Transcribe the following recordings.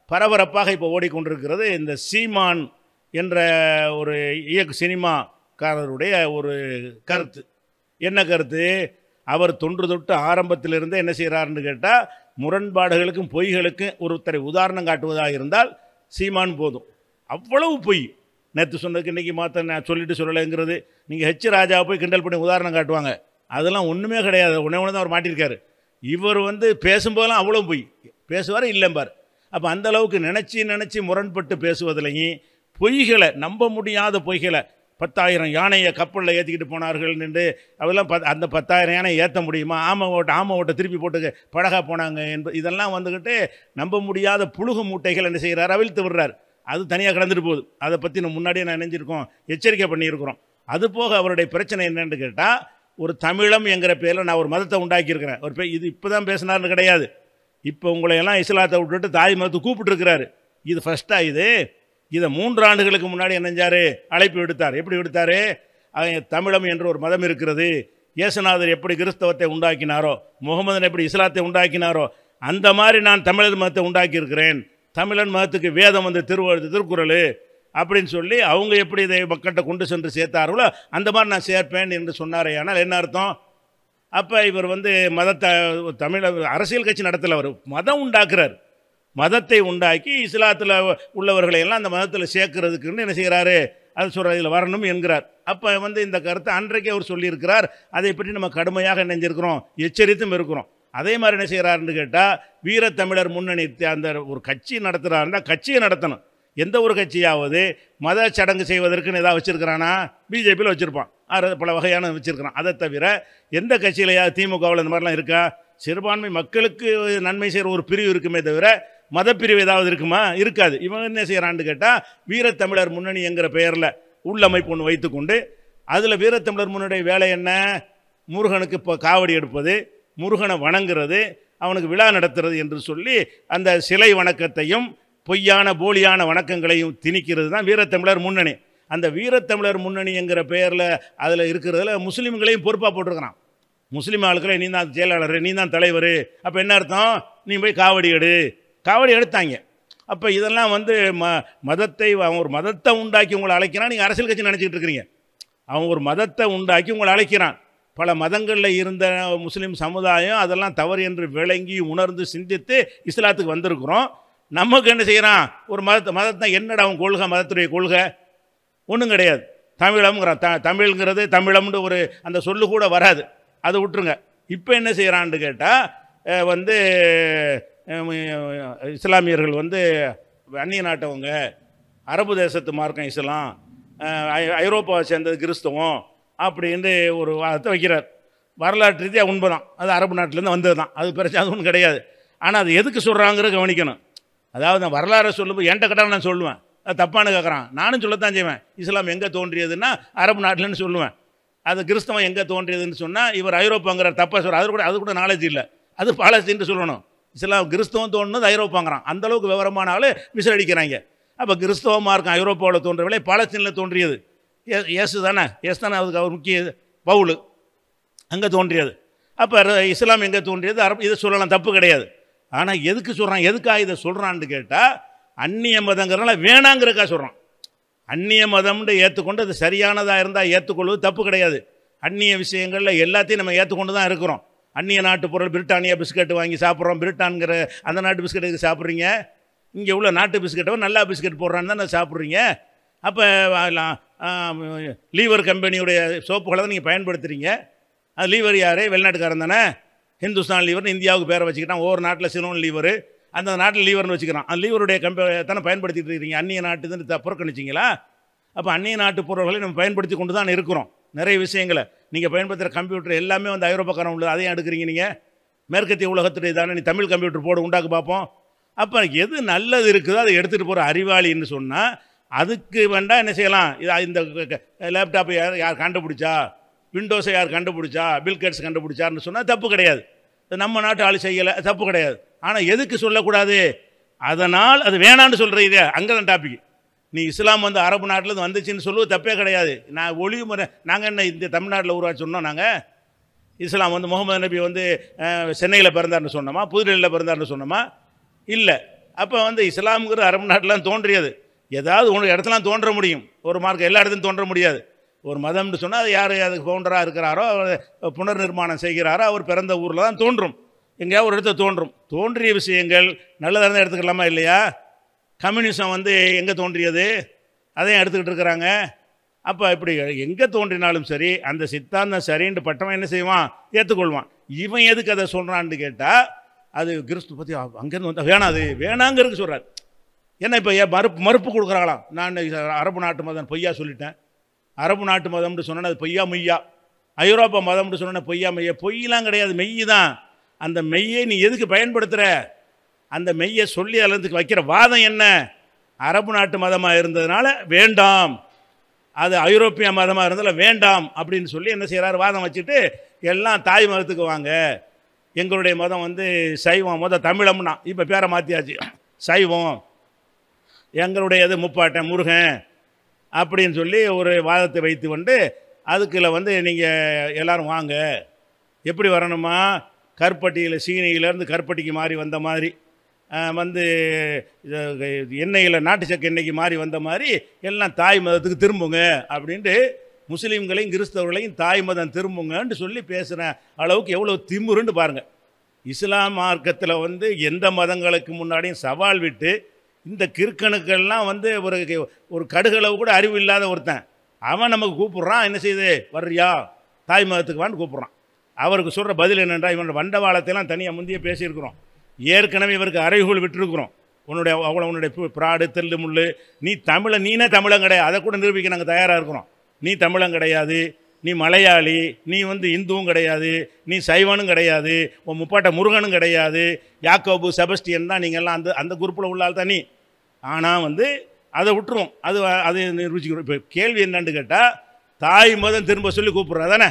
பரபரப்பாக இப்போ ஓடிக்கொண்டிருக்கிறது இந்த சீமான் என்ற ஒரு இயக்கு சினிமாக்காரருடைய ஒரு கருத்து என்ன கருத்து அவர் தொன்று தொட்டு ஆரம்பத்திலிருந்தே என்ன செய்கிறாருன்னு கேட்டால் முரண்பாடுகளுக்கும் பொய்களுக்கும் ஒருத்தரை உதாரணம் காட்டுவதாக இருந்தால் சீமான் போதும் அவ்வளவு பொய் நேற்று சொன்னதுக்கு இன்றைக்கி மாற்ற நான் சொல்லிட்டு சொல்லலைங்கிறது நீங்கள் ஹெச் ராஜாவை போய் கிண்டல் பண்ணி உதாரணம் காட்டுவாங்க அதெல்லாம் ஒன்றுமே கிடையாது ஒன்றே ஒன்று தான் அவர் மாட்டியிருக்காரு இவர் வந்து பேசும்போதெல்லாம் அவ்வளோ பொய் பேசுவார் இல்லைம்பார் அப்போ அந்த அளவுக்கு நினச்சி நினச்சி முரண்பட்டு பேசுவதிலையும் பொய்களை நம்ப முடியாத பொய்களை பத்தாயிரம் யானையை கப்பலில் ஏற்றிக்கிட்டு போனார்கள் நின்று அதெல்லாம் பத் அந்த பத்தாயிரம் யானை ஏற்ற முடியுமா ஆமை ஓட்ட ஆமை ஓட்ட திருப்பி போட்டு படகா போனாங்க என்பது இதெல்லாம் வந்துக்கிட்டு நம்ப முடியாத புழுகு மூட்டைகள் என்ன செய்கிறார் அவிழ்த்து விடுறார் அது தனியாக கடந்துட்டு போகுது அதை பற்றி நம்ம முன்னாடியே நான் நினைஞ்சிருக்கோம் எச்சரிக்கை பண்ணியிருக்கிறோம் அது போக அவருடைய பிரச்சனை என்னன்னு கேட்டால் ஒரு தமிழம் என்கிற பேரில் நான் ஒரு மதத்தை உண்டாக்கியிருக்கிறேன் ஒரு பே இது இப்போ தான் பேசினார்னு கிடையாது இப்போ உங்களை எல்லாம் இஸ்லாத்தை விட்டுட்டு தாய் மதத்தை கூப்பிட்டுருக்கிறாரு இது ஃபஸ்ட்டாக இது இதை மூன்று ஆண்டுகளுக்கு முன்னாடி என்னஞ்சாரு அழைப்பு விடுத்தார் எப்படி விடுத்தாரு அவங்க தமிழம் என்று ஒரு மதம் இருக்கிறது இயேசுநாதர் எப்படி கிறிஸ்தவத்தை உண்டாக்கினாரோ முகமதன் எப்படி இஸ்லாத்தை உண்டாக்கினாரோ அந்த மாதிரி நான் தமிழர் மதத்தை உண்டாக்கியிருக்கிறேன் தமிழன் மதத்துக்கு வேதம் வந்து திருவழுது திருக்குறள் அப்படின்னு சொல்லி அவங்க எப்படி இதை மக்கள்கிட்ட கொண்டு சென்று சேர்த்தார்களோ அந்த மாதிரி நான் சேர்ப்பேன் என்று சொன்னாரே ஆனால் என்ன அர்த்தம் அப்போ இவர் வந்து மதத்தை தமிழ அரசியல் கட்சி நடத்தலை அவர் மதம் உண்டாக்குறார் மதத்தை உண்டாக்கி இஸ்லாத்தில் உள்ளவர்களை எல்லாம் அந்த மதத்தில் சேர்க்கறதுக்குன்னு என்ன செய்கிறாரு அது சொல்கிற இதில் வரணும் என்கிறார் அப்போ வந்து இந்த கருத்தை அன்றைக்கே அவர் சொல்லியிருக்கிறார் அதை பற்றி நம்ம கடுமையாக நினைஞ்சிருக்கிறோம் எச்சரித்தும் இருக்கிறோம் அதே மாதிரி என்ன செய்கிறாருன்னு கேட்டால் வீரத்தமிழர் முன்னணி அந்த ஒரு கட்சி நடத்துகிறாருன்னா கட்சியை நடத்தணும் எந்த ஒரு கட்சியாவது மத சடங்கு செய்வதற்குன்னு ஏதாவது வச்சுருக்கிறானா பிஜேபியில் வச்சுருப்பான் அது பல வகையான வச்சுருக்கிறான் அதை தவிர எந்த கட்சியிலையாவது திமுகவில் இந்த மாதிரிலாம் இருக்கா சிறுபான்மை மக்களுக்கு நன்மை செய்கிற ஒரு பிரிவு இருக்குமே தவிர மதப்பிரிவு ஏதாவது இருக்குமா இருக்காது இவன் என்ன செய்கிறான்னு கேட்டால் வீரத்தமிழர் முன்னணி என்கிற பெயரில் உள்ளமைப்பு ஒன்று வைத்துக்கொண்டு அதில் வீரத்தமிழர் முன்னணி வேலை என்ன முருகனுக்கு இப்போ காவடி எடுப்பது முருகனை வணங்குறது அவனுக்கு விழா நடத்துறது என்று சொல்லி அந்த சிலை வணக்கத்தையும் பொய்யான போலியான வணக்கங்களையும் திணிக்கிறது தான் வீரத்தமிழர் முன்னணி அந்த வீரத்தமிழர் முன்னணி என்கிற பெயரில் அதில் இருக்கிறதுல முஸ்லீம்களையும் பொறுப்பாக போட்டிருக்கிறான் முஸ்லீம் ஆளுக்களை நீ தான் செயலாளர் நீ தான் தலைவர் அப்போ என்ன அர்த்தம் நீ போய் காவடி எடு காவடி எடுத்தாங்க அப்போ இதெல்லாம் வந்து ம மதத்தை அவன் ஒரு மதத்தை உண்டாக்கி உங்களை அழைக்கிறான் நீங்கள் அரசியல் கட்சி நினச்சிக்கிட்டு இருக்கிறீங்க அவன் ஒரு மதத்தை உண்டாக்கி உங்களை அழைக்கிறான் பல மதங்களில் இருந்த முஸ்லீம் சமுதாயம் அதெல்லாம் தவறு என்று விளங்கி உணர்ந்து சிந்தித்து இஸ்லாத்துக்கு வந்திருக்கிறோம் நமக்கு என்ன செய்கிறான் ஒரு மதத்தை மதத்தை என்னடா அவன் கொள்கை மதத்துடைய கொள்கை ஒன்றும் கிடையாது தமிழம்ங்கிறான் த தமிழ்ங்கிறது தமிழம்னு ஒரு அந்த சொல்லு கூட வராது அதை விட்டுருங்க இப்போ என்ன செய்கிறான்னு கேட்டால் வந்து அஹ், இஸ்லாமியர்கள் வந்து அந்நிய நாட்டவங்க அரபு தேசத்து மார்க்கம் இஸ்லாம் அஹ், ஐ- ஐரோப்பாவை சேர்ந்தது கிறிஸ்தவம் அப்படின்னு ஒரு வாதத்தை வைக்கிறார் வரலாற்று ரீதியாக உண்மைதான் அது அரபு நாட்டிலேருந்து வந்தது தான் அது பிரச்சனை அது ஒன்றும் கிடையாது ஆனால் அது எதுக்கு சொல்கிறாங்கிறத கவனிக்கணும் அதாவது நான் வரலாறை சொல்லும்போது என்கிட்ட கேட்டாலும் நான் சொல்லுவேன் அது தப்பானு கேட்குறான் நானும் சொல்லத்தான் செய்வேன் இஸ்லாம் எங்கே தோன்றியதுன்னா அரபு நாட்டில்னு சொல்லுவேன் அது கிறிஸ்தவம் எங்கே தோன்றியதுன்னு சொன்னால் இவர் ஐரோப்பாங்கிற தப்பாக சொல்கிறார் அது கூட அது கூட நாலேஜ் இல்லை அது பாலஸ்தீன் சொல்லணும் இஸ்லாம் கிறிஸ்தவம் தோணுனது ஐரோப்பாங்கிறான் அந்த அளவுக்கு விவரமான ஆள் விசிலடிக்கிறாங்க அப்போ கிறிஸ்தவ மார்க்கம் ஐரோப்பாவில் தோன்றவில்லை பாலஸ்தீனில் தோன்றியது ஏ- இயேசு தானே இயேசு தானே அதுக்கு அவர் முக்கிய பவுல் அங்கே தோன்றியது அப்போ இஸ்லாம் எங்கே தோன்றியது அரபு இதை சொல்லலாம் தப்பு கிடையாது ஆனால் எதுக்கு சொல்கிறான் எதுக்காக இதை சொல்கிறான்னு கேட்டால் அந்நிய மதங்கிறனால வேணாங்கிறக்கா சொல்கிறான் அந்நிய மதம்னு ஏற்றுக்கொண்டு அது சரியானதாக இருந்தால் ஏற்றுக்கொள்வது தப்பு கிடையாது அந்நிய விஷயங்களில் எல்லாத்தையும் நம்ம ஏற்றுக்கொண்டு தான் இருக்கிறோம் அந்நிய நாட்டு பொருள் பிரிட்டானியா பிஸ்கட் வாங்கி சாப்பிட்றோம் பிரிட்டான்கிற அந்த நாட்டு பிஸ்கட் எதுக்கு சாப்பிட்றீங்க இங்கே உள்ள நாட்டு பிஸ்கட்டை நல்லா பிஸ்கட் போடுறான்னு தானே சாப்பிட்றீங்க அப்போ லீவர் கம்பெனியுடைய சோப்புகளை தான் நீங்கள் பயன்படுத்துகிறீங்க அது லீவர் யார் வெளிநாட்டுக்காரன் தானே ஹிந்துஸ்தான் லீவர்னு இந்தியாவுக்கு பேரை வச்சுக்கிட்டான் ஒவ்வொரு நாட்டில் சிலோன் லீவர் அந்த நாட்டில் லீவர்னு வச்சுக்கிறான் அந்த லீவருடைய கம்பெனி தானே பயன்படுத்திட்டு இருக்கிறீங்க அந்நிய நாட்டுன்னு த- புறக்கணிச்சிங்களா அப்போ அந்நிய நாட்டு பொருள்களை நம்ம பயன்படுத்தி கொண்டு தான் இருக்கிறோம் நிறைய விஷயங்களை நீங்கள் பயன்படுத்துகிற கம்ப்யூட்டர் எல்லாமே வந்து ஐரோப்பாக்காரன் உள்ளது அதையும் எடுக்கிறீங்க நீங்கள் மேற்கத்திய உலகத்துடைய தானே நீ தமிழ் கம்ப்யூட்டர் போடு உண்டாக்கு பார்ப்போம் அப்போ எது நல்லது இருக்குதோ அதை எடுத்துகிட்டு போகிற அறிவாளின்னு சொன்னால் அதுக்கு வேண்டாம் என்ன செய்யலாம் இது இந்த லேப்டாப்பை யார் யார் கண்டுபிடிச்சா விண்டோஸை யார் கண்டுபிடிச்சா பில்கேட்ஸ் கண்டுபிடிச்சாருன்னு சொன்னால் தப்பு கிடையாது இது நம்ம நாட்டு ஆள் செய்யலை தப்பு கிடையாது ஆனால் எதுக்கு சொல்லக்கூடாது அதனால் அது வேணான்னு சொல்கிற இது அங்கே தான் டாபிக் நீ இஸ்லாம் வந்து அரபு நாட்டிலேருந்து வந்துச்சுன்னு சொல்லுவது தப்பே கிடையாது நான் ஒளிவு முறை நாங்கள் என்ன இந்த தமிழ்நாட்டில் உருவாச்சு சொன்னோம் நாங்கள் இஸ்லாம் வந்து முகமது நபி வந்து சென்னையில் பிறந்தார்னு சொன்னோமா புதுடெல்லியில் பிறந்தார்னு சொன்னோமா இல்லை அப்போ வந்து இஸ்லாம்ங்கிற அரபு நாட்டிலாம் தோன்றியது ஏதாவது ஒன்று இடத்துலாம் தோன்ற முடியும் ஒரு மார்க்கம் எல்லா இடத்துலையும் தோன்ற முடியாது ஒரு மதம்னு சொன்னால் அது யார் அதுக்கு ஃபவுண்டராக இருக்கிறாரோ அவர் புனர் நிர்மாணம் செய்கிறாரோ அவர் பிறந்த ஊரில் தான் தோன்றும் எங்கேயாவது ஒரு இடத்துல தோன்றும் தோன்றிய விஷயங்கள் நல்லதாக இருந்தால் எடுத்துக்கலாமா இல்லையா கம்யூனிசம் வந்து எங்கே தோன்றியது அதையும் எடுத்துக்கிட்டு இருக்கிறாங்க அப்போ இப்படி எங்கே தோன்றினாலும் சரி அந்த சித்தாந்தம் சரின்னு பட்டவன் என்ன செய்வான் ஏற்றுக்கொள்வான் இவன் எதுக்கு அதை சொல்கிறான்னு கேட்டால் அது கிறிஸ்து பற்றி அங்கேருந்து வந்து வேணாம் அது வேணாங்கிறதுக்கு சொல்கிறார் ஏன்னா இப்போ ஏன் மறுப்பு மறுப்பு கொடுக்குறாங்களாம் நான் அரபு நாட்டு மதம் பொய்யா சொல்லிட்டேன் அரபு நாட்டு மதம்னு சொன்னேன் அது பொய்யா மெய்யா ஐரோப்பா மதம்னு சொன்னேன் பொய்யா மெய்யா பொய்யெலாம் கிடையாது மெய் தான் அந்த மெய்யை நீ எதுக்கு பயன்படுத்துகிற அந்த மெய்யை சொல்லி அளந்துக்கு வைக்கிற வாதம் என்ன அரபு நாட்டு மதமாக இருந்ததுனால வேண்டாம் அது ஐரோப்பிய மதமாக இருந்தாலும் வேண்டாம் அப்படின்னு சொல்லி என்ன செய்கிறாரு வாதம் வச்சுட்டு எல்லாம் தாய் மதத்துக்கு வாங்க எங்களுடைய மதம் வந்து சைவம் மொதல் தமிழம்னா இப்போ பேரை மாற்றியாச்சு சைவம் எங்களுடைய இது முப்பாட்டன் முருகன் அப்படின்னு சொல்லி ஒரு வாதத்தை வைத்து கொண்டு அதுக்குள்ள வந்து நீங்கள் எல்லாரும் வாங்க எப்படி வரணுமா கருப்பட்டியில் சீனியிலேருந்து கருப்பட்டிக்கு மாறி வந்த மாதிரி அஹ், வந்து இது, எண்ணெயில் நாட்டு சக்க எண்ணெய்க்கு மாறி வந்த மாதிரி எல்லாம் தாய் மதத்துக்கு திரும்புங்க அப்படின்ட்டு முஸ்லீம்களையும் கிறிஸ்தவர்களையும் தாய் மதம் திரும்புங்கன்னு சொல்லி பேசுகிற அளவுக்கு எவ்வளோ திமுருன்னு பாருங்கள் இஸ்லாம் மார்க்கத்தில் வந்து எந்த மதங்களுக்கு முன்னாடியும் சவால் விட்டு இந்த கிறுக்கனுக்கெல்லாம் வந்து ஒரு ஒரு கடுகளவு கூட அறிவு இல்லாத ஒருத்தன் அவன் நமக்கு கூப்பிட்றான் என்ன செய்யுது வர்றியா தாய் மதத்துக்கு வான்னு கூப்பிட்றான் அவருக்கு சொல்கிற பதில் என்னென்றா இவனோட வண்டவாளத்தையெல்லாம் தனியாக முந்தைய பேசியிருக்கிறோம் ஏற்கனவே இவருக்கு அறைகூல் விட்டுருக்குறோம் உன்னுடைய அவ்வளோ உன்னுடைய பு- பிராடு தெல்லு முள்ளு நீ தமிழன் நீனே தமிழன் கிடையாது அதை கூட நிரூபிக்க நாங்கள் தயாராக இருக்கிறோம் நீ தமிழன் கிடையாது நீ மலையாளி நீ வந்து இந்துவும் கிடையாது நீ சைவனும் கிடையாது உன் முப்பாட்ட முருகனும் கிடையாது யாக்கோபு செபஸ்டியன் தான் நீங்கள் எல்லாம் அந்த அந்த குரூப்பில் உள்ள ஆள் தான் நீ ஆனால் வந்து அதை விட்டுருவோம் அது அது நிரூபிச்சுக்கிறோம் இப்போ கேள்வி என்னன்னு கேட்டால் தாய் மதம் திரும்ப சொல்லி கூப்பிட்றா தானே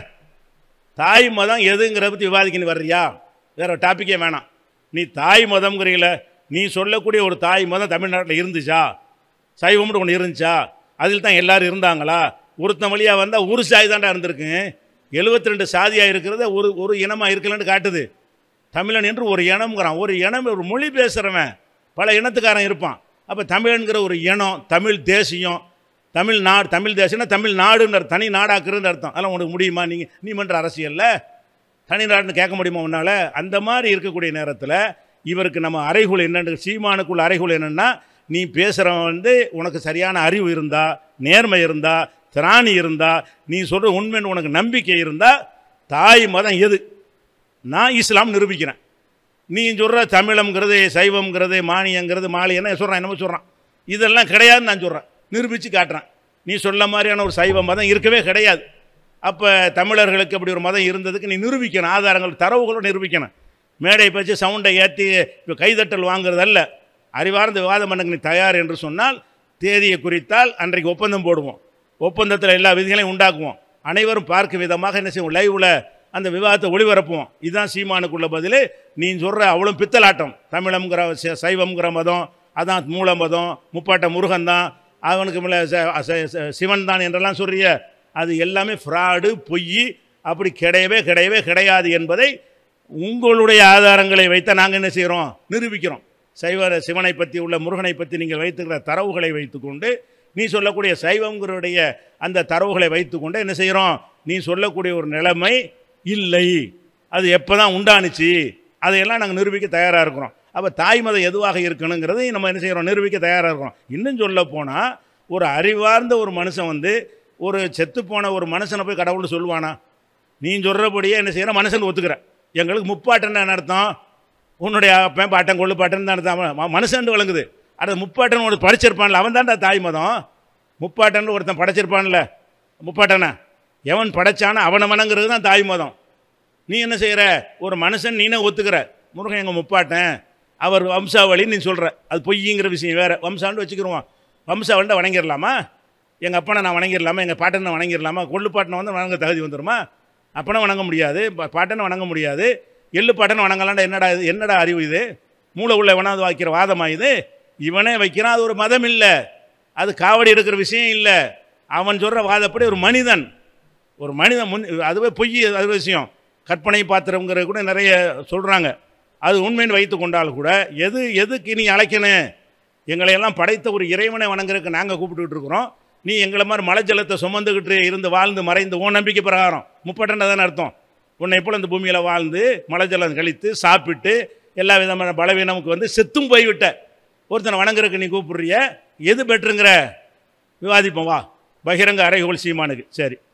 தாய் மதம் எதுங்கிறத பற்றி விவாதிக்கணும் வர்றியா வேற டாப்பிக்கே வேணாம் நீ தாய் மதம்ங்கிறீங்கள நீ சொல்லக்கூடிய ஒரு தாய் மதம் தமிழ்நாட்டில் இருந்துச்சா சைவம்னு ஒன்று இருந்துச்சா அதில் தான் எல்லாரும் இருந்தாங்களா ஒருத்தன் வழியாக வந்தால் ஒரு சாதி தாண்டா இருந்திருக்கு எழுபத்தி ரெண்டு சாதியாக இருக்கிறத ஒரு ஒரு இனமாக இருக்கலன்னு காட்டுது தமிழன் என்று ஒரு இனம்ங்கிறான் ஒரு இனம் ஒரு மொழி பேசுகிறவன் பல இனத்துக்காரன் இருப்பான் அப்போ தமிழன்கிற ஒரு இனம் தமிழ் தேசியம் தமிழ் நாடு தமிழ் தேசம்னா தமிழ் நாடுன்னு அர்த்தம், தனி நாடாக்குறதுன்னு அர்த்தம் அதெல்லாம் உனக்கு முடியுமா நீங்கள் நீ பண்ணுற அரசியலில் தனி நாடுன்னு கேட்க முடியுமா உன்னால் அந்த மாதிரி இருக்கக்கூடிய நேரத்தில் இவருக்கு நம்ம அறைகுள் என்னன்னு சீமானுக்குள்ள அறைகுள் என்னென்னா நீ பேசுகிறவன் வந்து உனக்கு சரியான அறிவு இருந்தா நேர்மை இருந்தா திராணி இருந்தா நீ சொல்கிற உண்மைன்னு உனக்கு நம்பிக்கை இருந்தா தாய் மதம் எது நான் இஸ்லாம் நிரூபிக்கிறேன் நீ சொல்கிற தமிழம்ங்கிறது சைவம்ங்கிறது மானியங்கிறது மாலி என்ன சொல்கிறான் என்னமோ சொல்கிறான் இதெல்லாம் கிடையாதுன்னு நான் சொல்கிறேன் நிரூபித்து காட்டுறேன் நீ சொல்ல மாதிரியான ஒரு சைவ மதம் இருக்கவே கிடையாது அப்போ தமிழர்களுக்கு அப்படி ஒரு மதம் இருந்ததுக்கு நீ நிரூபிக்கணும் ஆதாரங்கள் தரவுகளோட நிரூபிக்கணும் மேடை பச்சு சவுண்டை ஏற்றி இப்போ கைதட்டல் வாங்குறதல்ல அறிவார்ந்த விவாதம் பண்ணக்கு நீ தயார் என்று சொன்னால் தேதியை குறித்தால் அன்றைக்கு ஒப்பந்தம் போடுவோம் ஒப்பந்தத்தில் எல்லா விதிகளையும் உண்டாக்குவோம் அனைவரும் பார்க்கும் விதமாக என்ன செய்வோம் லைவில் அந்த விவாதத்தை ஒளிபரப்புவோம் இதுதான் சீமானுக்குள்ள பதில் நீ சொல்கிற அவ்வளோ பித்தலாட்டம் தமிழம்ங்கிற ச- சைவம்ங்கிற மதம் அதான் மூல மதம் முப்பாட்ட முருகன் தான் அவனுக்கு மேலே ச- ச- ச- சிவன் தான் என்றெல்லாம் சொல்றிய அது எல்லாமே ஃப்ராடு பொய் அப்படி கிடையவே கிடையவே கிடையாது என்பதை உங்களுடைய ஆதாரங்களை வைத்து நாங்கள் என்ன செய்கிறோம் நிரூபிக்கிறோம் சைவ சிவனை பற்றி உள்ள முருகனை பற்றி நீங்கள் வைத்துக்கிற தரவுகளை வைத்துக்கொண்டு நீ சொல்லக்கூடிய சைவங்கிறடைய அந்த தரவுகளை வைத்துக்கொண்டு என்ன செய்கிறோம் நீ சொல்லக்கூடிய ஒரு நிலைமை இல்லை அது எப்போ தான் உண்டானுச்சு அதையெல்லாம் நாங்கள் நிரூபிக்க தயாராக இருக்கிறோம் அப்போ தாய் மதம் எதுவாக இருக்கணுங்கிறதை நம்ம என்ன செய்கிறோம் நிரூபிக்க தயாராக இருக்கிறோம் இன்னும் சொல்ல போனால் ஒரு அறிவார்ந்த ஒரு மனுஷன் வந்து ஒரு செத்துப்போன ஒரு மனுஷனை போய் கடவுள்னு சொல்லுவானா நீ சொல்கிறபடியே என்ன செய்கிற மனுஷன் ஒத்துக்கிற எங்களுக்கு முப்பாட்டன் என்ன அர்த்தம் உன்னுடைய அப்பன் பாட்டன் கொள்ளு பாட்டன் தான் அர்த்தம் ம- மனுஷன் விளங்குது அடுத்து முப்பாட்டன் ஒரு படிச்சிருப்பான்ல அவன் தான்டா தாய் மதம் முப்பாட்டன் ஒருத்தன் படைச்சிருப்பான்ல முப்பாட்டனை எவன் படைச்சானோ அவனை வணங்குறது தான் தாய் மதம் நீ என்ன செய்கிற ஒரு மனுஷன் நீனே ஒத்துக்கிற முருகன் எங்கள் முப்பாட்டன் அவர் வம்சாவளின்னு நீ சொல்கிற அது பொய்ங்கிற விஷயம் வேறு வம்சான்னு வச்சுக்கிருவோம் வம்சாவளிட்ட வணங்கிடலாமா எங்கள் அப்பனை நான் வணங்கிடலாமா எங்கள் பாட்டனை வணங்கிடலாமா கொள்ளு பாட்டனை வந்து வணங்க தகுதி வந்துருமா அப்பனை வணங்க முடியாது பா- பாட்டனை வணங்க முடியாது எள்ளு பாட்டனை வணங்கலாம்டா என்னடா இது என்னடா அறிவு இது மூளை உள்ள எவனாவது வைக்கிற வாதமா இது இவனே வைக்கிறான் அது ஒரு மதம் இல்லை அது காவடி எடுக்கிற விஷயம் இல்லை அவன் சொல்கிற வாதப்படி ஒரு மனிதன் ஒரு மனிதன் முன் அதுவே பொய் அது விஷயம் கற்பனை பாத்திரங்கிற கூட நிறைய சொல்கிறாங்க அது உண்மைன்னு வைத்து கொண்டால் கூட எது எதுக்கு நீ அழைக்கணும் எங்களை எல்லாம் படைத்த ஒரு இறைவனை வணங்குறதுக்கு நாங்கள் கூப்பிட்டுக்கிட்டு இருக்கிறோம் நீ எங்களை மாதிரி மலை ஜலத்தை சுமந்துக்கிட்டு இருந்து வாழ்ந்து மறைந்து உன் நம்பிக்கை பிரகாரம் முப்பட்டன தானே அர்த்தம் உன்னை போல இந்த பூமியில் வாழ்ந்து மலை ஜலம் கழித்து சாப்பிட்டு எல்லா விதமான பலவீனமுக்கு வந்து செத்தும் போய்விட்ட ஒருத்தனை வணங்குறதுக்கு நீ கூப்பிடுறிய எது பெற்றுங்கிற விவாதிப்போம் வா பகிரங்க அறைகோல் சீமானுக்கு சரி